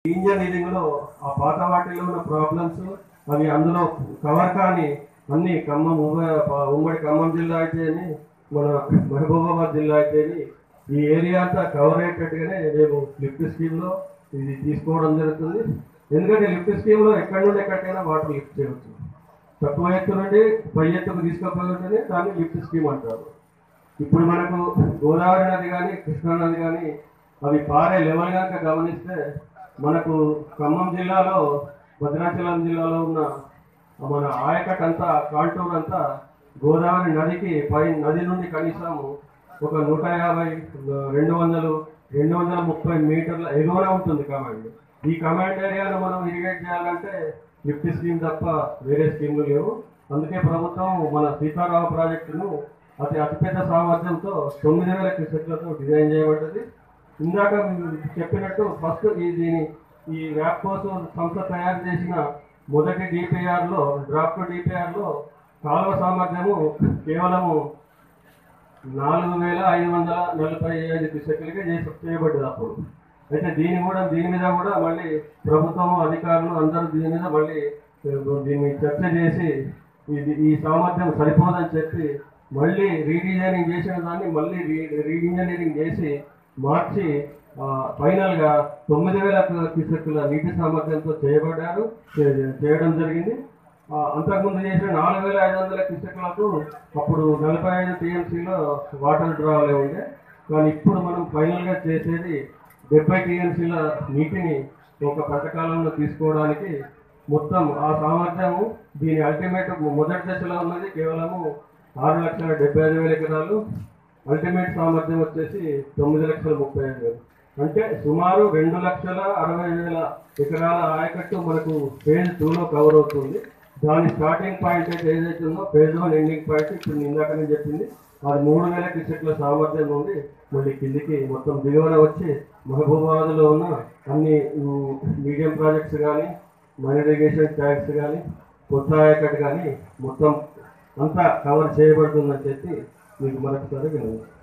engineering లో ఆ పాత వాటిలో ఉన్న ప్రాబ్లమ్స్ అవి అందులో కవర్ కాని అన్ని ఖమ్మం ఉమ్మడి ఉమ్మడి ఖమ్మం జిల్లా అయితేని మన మహబూబాబాద్ జిల్లా అయితేని ఈ ఏరియా అంతా కవర్ అయ్యేటట్టుగానే మేము లిఫ్ట్ స్కీమ్ లో ఇది తీసుకోవడం జరుగుతుంది ఎందుకంటే లిఫ్ట్ స్కీమ్ లో ఎక్కడి నుండి ఎక్కడికైనా వాటర్ లిఫ్ట్ చేయవచ్చు తక్కువ ఎత్తు నుండి పై ఎత్తుకు తీసుకోకపోతేనే దాన్ని లిఫ్ట్ స్కీమ్ అంటారు ఇప్పుడు మనకు గోదావరి నది కానీ కృష్ణా నది కానీ అవి పారే లెవెల్ కనుక గమనిస్తే మనకు ఖమ్మం జిల్లాలో భద్రాచలం జిల్లాలో ఉన్న మన ఆయకట్ అంతా కాంటూర్ అంతా గోదావరి నదికి పై నది నుండి కనీసం ఒక నూట యాభై రెండు వందలు రెండు వందల ముప్పై మీటర్ల ఎగువన ఉంటుంది కమాండ్ ఈ కమాండ్ ఏరియాను మనం ఇరిగేట్ చేయాలంటే లిఫ్ట్ స్కీమ్ తప్ప వేరే స్కీమ్లు లేవు అందుకే ప్రభుత్వం మన సీతారామ ప్రాజెక్టును అతి అతిపెద్ద సామర్థ్యంతో తొమ్మిది వేల క్యూసెక్లతో డిజైన్ చేయబడ్డది ఇందాక మీరు చెప్పినట్టు ఫస్ట్ ఈ దీని ఈ ర్యాప్ కోసం సంస్థ తయారు చేసిన మొదటి డిపిఆర్ లో డ్రాఫ్ట్ డిపిఆర్ లో కాలువ సామర్థ్యము కేవలము నాలుగు వేల ఐదు వందల నలభై ఐదు క్యూసెక్లకే చేసి చేయబడ్డది అప్పుడు అయితే దీని కూడా దీని మీద కూడా మళ్ళీ ప్రభుత్వం అధికారులు అందరూ దీని మీద మళ్ళీ దీన్ని చర్చ చేసి ఇది ఈ సామర్థ్యం సరిపోదని చెప్పి మళ్ళీ రీడిజైనింగ్ చేసిన దాన్ని మళ్ళీ రీ రీఇంజనీరింగ్ చేసి మార్చి ఆ, ఫైనల్ గా తొమ్మిది వేల క్యూసెక్కుల నీటి సామర్థ్యంతో చేయబడ్డారు చే- చేయడం జరిగింది ఆ, అంతకుముందు చేసిన నాలుగు వేల ఐదు వందల క్యూసెక్లకు అప్పుడు నలభై ఐదు టీఎంసీలో వాటర్ డ్రావలే ఉండే కానీ ఇప్పుడు మనం ఫైనల్ గా చేసేది డెబ్బై టీఎంసీల నీటిని ఒక పథకాలంలో తీసుకోవడానికి మొత్తం ఆ సామర్థ్యము దీని అల్టిమేట్ మొదటి దశలో ఉన్నది కేవలము ఆరు లక్షల డెబ్బై ఐదు వేల ఎకరాలు అల్టిమేట్ సామర్థ్యం వచ్చేసి తొమ్మిది లక్షల ముప్పై ఐదు వేలు అంటే సుమారు రెండు లక్షల అరవై వేల ఎకరాల ఆయకట్టు మనకు ఫేజ్ టూలో కవర్ అవుతుంది దాని స్టార్టింగ్ పాయింట్ అయితే ఏదైతే ఉందో ఫేజ్ వన్ ఎండింగ్ పాయింట్ ఇప్పుడు నేను ఇందాక నేను చెప్పింది అది మూడు వేల క్యూసెక్ల సామర్థ్యం నుండి మళ్ళీ కిందికి మొత్తం దిగువన వచ్చి మహబూబాబాద్లో ఉన్న అన్ని మీడియం ప్రాజెక్ట్స్ కానీ మైనర్ ఇరిగేషన్ ట్యాంక్స్ కానీ కొత్త ఆయకట్ కానీ మొత్తం అంతా కవర్ చేయబడుతుందని చెప్పి మీకు మరొకసారి వినవచ్చు